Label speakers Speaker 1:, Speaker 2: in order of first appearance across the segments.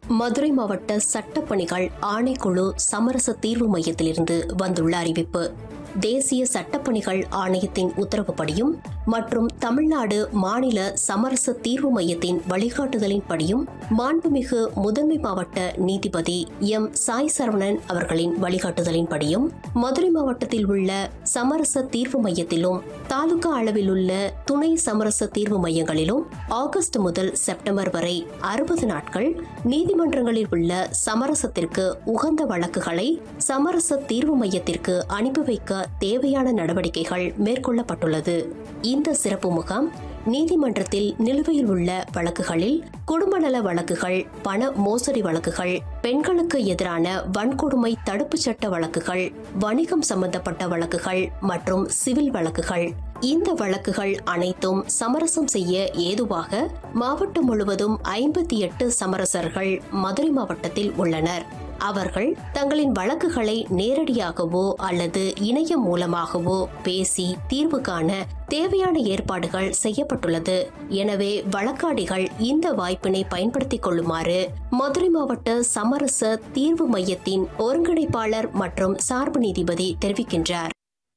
Speaker 1: மதுரை மாவட்ட சட்டப்பணிகள் ஆணைக்குழு சமரச தீர்வு மையத்திலிருந்து வந்துள்ள அறிவிப்பு தேசிய சட்டப்பணிகள் ஆணையத்தின் உத்தரவுப்படியும் மற்றும் தமிழ்நாடு மாநில சமரச தீர்வு மையத்தின் வழிகாட்டுதலின்படியும் மாண்புமிகு முதன்மை மாவட்ட நீதிபதி எம் சாய் சரவணன் அவர்களின் வழிகாட்டுதலின்படியும் மதுரை மாவட்டத்தில் உள்ள சமரச தீர்வு மையத்திலும் தாலுகா அளவில் உள்ள துணை சமரச தீர்வு மையங்களிலும் ஆகஸ்ட் முதல் செப்டம்பர் வரை அறுபது நாட்கள் நீதிமன்றங்களில் உள்ள சமரசத்திற்கு உகந்த வழக்குகளை சமரச தீர்வு மையத்திற்கு அனுப்பி வைக்க தேவையான நடவடிக்கைகள் மேற்கொள்ளப்பட்டுள்ளது இந்த சிறப்பு முகாம் நீதிமன்றத்தில் நிலுவையில் உள்ள வழக்குகளில் குடும்ப நல வழக்குகள் பண மோசடி வழக்குகள் பெண்களுக்கு எதிரான வன்கொடுமை தடுப்புச் சட்ட வழக்குகள் வணிகம் சம்பந்தப்பட்ட வழக்குகள் மற்றும் சிவில் வழக்குகள் இந்த வழக்குகள் அனைத்தும் சமரசம் செய்ய ஏதுவாக மாவட்டம் முழுவதும் ஐம்பத்தி எட்டு சமரசர்கள் மதுரை மாவட்டத்தில் உள்ளனர் அவர்கள் தங்களின் வழக்குகளை நேரடியாகவோ அல்லது இணையம் மூலமாகவோ பேசி தீர்வு காண தேவையான ஏற்பாடுகள் செய்யப்பட்டுள்ளது எனவே வழக்காடிகள் இந்த வாய்ப்பினை பயன்படுத்திக் கொள்ளுமாறு மதுரை மாவட்ட சமரச தீர்வு மையத்தின் ஒருங்கிணைப்பாளர் மற்றும் சார்பு நீதிபதி தெரிவிக்கின்றார்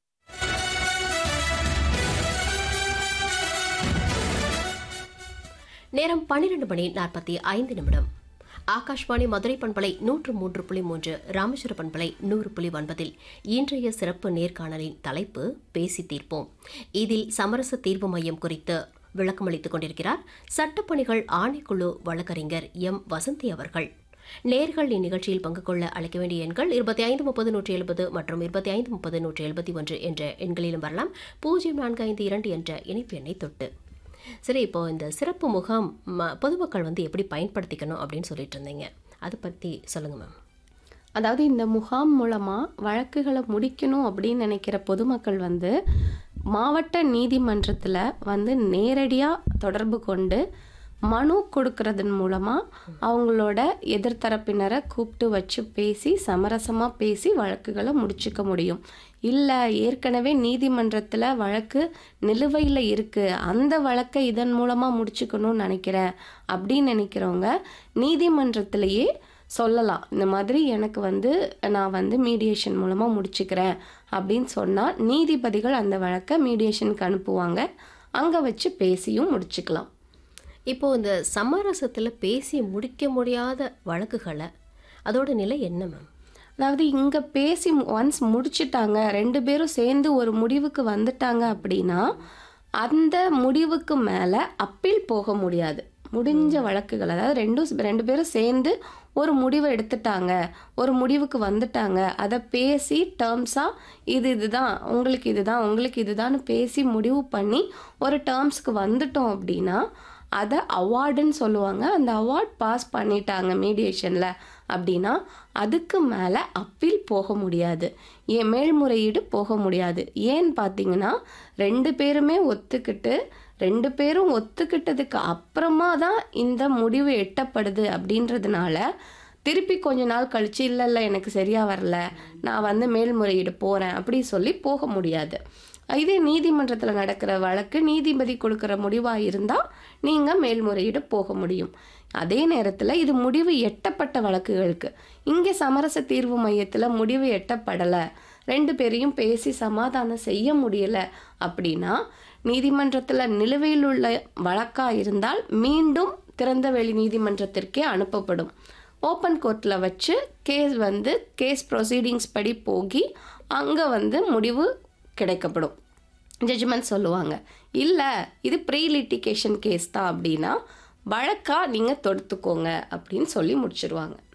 Speaker 1: நேரம் பன்னிரண்டு மணி நாற்பத்தி ஐந்து நிமிடம் ஆகாஷ்வாணி மதுரை பண்பலை நூற்று மூன்று புள்ளி மூன்று ராமேஸ்வர பண்பலை நூறு புள்ளி ஒன்பதில் இன்றைய சிறப்பு நேர்காணலின் தலைப்பு பேசி தீர்ப்போம் இதில் சமரச தீர்வு மையம் குறித்து விளக்கமளித்துக் கொண்டிருக்கிறார் சட்டப்பணிகள் ஆணைக்குழு வழக்கறிஞர் எம் வசந்தி அவர்கள் நேர்கள் இந்நிகழ்ச்சியில் பங்கு கொள்ள அழைக்க வேண்டிய எண்கள் இருபத்தி ஐந்து முப்பது நூற்றி எழுபது மற்றும் இருபத்தி ஐந்து முப்பது நூற்றி எழுபத்தி ஒன்று என்ற எண்களிலும் வரலாம் பூஜ்ஜியம் நான்கு ஐந்து இரண்டு என்ற இணைப்பு எண்ணை தொட்டு சரி இப்போ இந்த சிறப்பு முகாம் ம- பொதுமக்கள் வந்து எப்படி பயன்படுத்திக்கணும் அப்படின்னு சொல்லிட்டு இருந்தீங்க அதை பற்றி சொல்லுங்க மேம்
Speaker 2: அதாவது இந்த முகாம் மூலமாக வழக்குகளை முடிக்கணும் அப்படின்னு நினைக்கிற பொதுமக்கள் வந்து மாவட்ட நீதிமன்றத்தில் வந்து நேரடியாக தொடர்பு கொண்டு மனு கொடுக்கறதன் மூலமாக அவங்களோட எதிர்த்தரப்பினரை கூப்பிட்டு வச்சு பேசி சமரசமாக பேசி வழக்குகளை முடிச்சுக்க முடியும் இல்லை ஏற்கனவே நீதிமன்றத்தில் வழக்கு நிலுவையில் இருக்குது அந்த வழக்கை இதன் மூலமாக முடிச்சுக்கணும்னு நினைக்கிறேன் அப்படின்னு நினைக்கிறவங்க நீதிமன்றத்திலேயே சொல்லலாம் இந்த மாதிரி எனக்கு வந்து நான் வந்து மீடியேஷன் மூலமாக முடிச்சுக்கிறேன் அப்படின்னு சொன்னால் நீதிபதிகள் அந்த வழக்கை மீடியேஷனுக்கு அனுப்புவாங்க அங்கே வச்சு பேசியும் முடிச்சுக்கலாம்
Speaker 1: இப்போ இந்த சமரசத்தில் பேசி முடிக்க முடியாத வழக்குகளை அதோட நிலை என்ன மேம்
Speaker 2: அதாவது இங்கே பேசி ஒன்ஸ் முடிச்சிட்டாங்க ரெண்டு பேரும் சேர்ந்து ஒரு முடிவுக்கு வந்துட்டாங்க அப்படின்னா அந்த முடிவுக்கு மேலே அப்பீல் போக முடியாது முடிஞ்ச வழக்குகள் அதாவது ரெண்டும் ரெண்டு பேரும் சேர்ந்து ஒரு முடிவை எடுத்துட்டாங்க ஒரு முடிவுக்கு வந்துட்டாங்க அதை பேசி டேர்ம்ஸாக இது இதுதான் உங்களுக்கு இதுதான் உங்களுக்கு இதுதான்னு பேசி முடிவு பண்ணி ஒரு டேர்ம்ஸ்க்கு வந்துட்டோம் அப்படின்னா அதை அவார்டுன்னு சொல்லுவாங்க அந்த அவார்ட் பாஸ் பண்ணிட்டாங்க மீடியேஷனில் அப்படின்னா அதுக்கு மேலே அப்பீல் போக முடியாது ஏன் மேல்முறையீடு போக முடியாது ஏன்னு பார்த்தீங்கன்னா ரெண்டு பேருமே ஒத்துக்கிட்டு ரெண்டு பேரும் ஒத்துக்கிட்டதுக்கு அப்புறமா தான் இந்த முடிவு எட்டப்படுது அப்படின்றதுனால திருப்பி கொஞ்ச நாள் கழிச்சு இல்லை இல்லை எனக்கு சரியாக வரல நான் வந்து மேல்முறையீடு போகிறேன் அப்படி சொல்லி போக முடியாது இதே நீதிமன்றத்தில் நடக்கிற வழக்கு நீதிபதி கொடுக்குற முடிவாக இருந்தால் நீங்கள் மேல்முறையீடு போக முடியும் அதே நேரத்தில் இது முடிவு எட்டப்பட்ட வழக்குகளுக்கு இங்கே சமரச தீர்வு மையத்தில் முடிவு எட்டப்படலை ரெண்டு பேரையும் பேசி சமாதானம் செய்ய முடியல அப்படின்னா நீதிமன்றத்தில் நிலுவையில் உள்ள வழக்காக இருந்தால் மீண்டும் திறந்தவெளி நீதிமன்றத்திற்கே அனுப்பப்படும் ஓப்பன் கோர்ட்டில் வச்சு கேஸ் வந்து கேஸ் ப்ரொசீடிங்ஸ் படி போகி அங்கே வந்து முடிவு கிடைக்கப்படும் ஜட்ஜ்மெண்ட் சொல்லுவாங்க இல்லை இது ப்ரீ லிட்டிகேஷன் கேஸ் தான் அப்படின்னா வழக்கா நீங்கள் தொடுத்துக்கோங்க அப்படின்னு சொல்லி முடிச்சிருவாங்க